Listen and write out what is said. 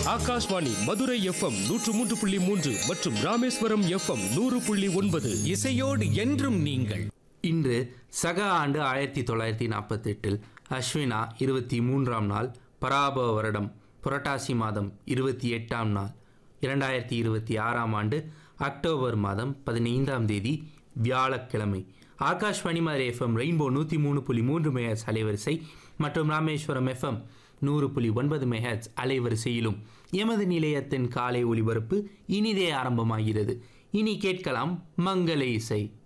Akashvani Madurai FM நூற்று மூன்று புள்ளி மூன்று மற்றும் ராமேஸ்வரம் எஃப்எம் நூறு புள்ளி ஒன்பது இசையோடு என்றும் நீங்கள் இன்று சக ஆண்டு ஆயிரத்தி தொள்ளாயிரத்தி நாற்பத்தெட்டில் அஸ்வினா இருபத்தி மூன்றாம் நாள் பராபவ வருடம் புரட்டாசி மாதம் இருபத்தி எட்டாம் நாள் இரண்டாயிரத்தி இருபத்தி ஆறாம் ஆண்டு அக்டோபர் மாதம் பதினைந்தாம் தேதி வியாழக்கிழமை ஆகாஷ்வாணி மாதிரி எஃப்எம் ரெயின்போ நூற்றி மூணு புள்ளி மூன்று மெஹர்ஸ் அலைவரிசை மற்றும் ராமேஸ்வரம் எஃப்எம் நூறு புள்ளி ஒன்பது மெஹர்ஸ் அலைவரிசையிலும் எமது நிலையத்தின் காலை ஒளிபரப்பு இனிதே ஆரம்பமாகிறது இனி கேட்கலாம் மங்கள இசை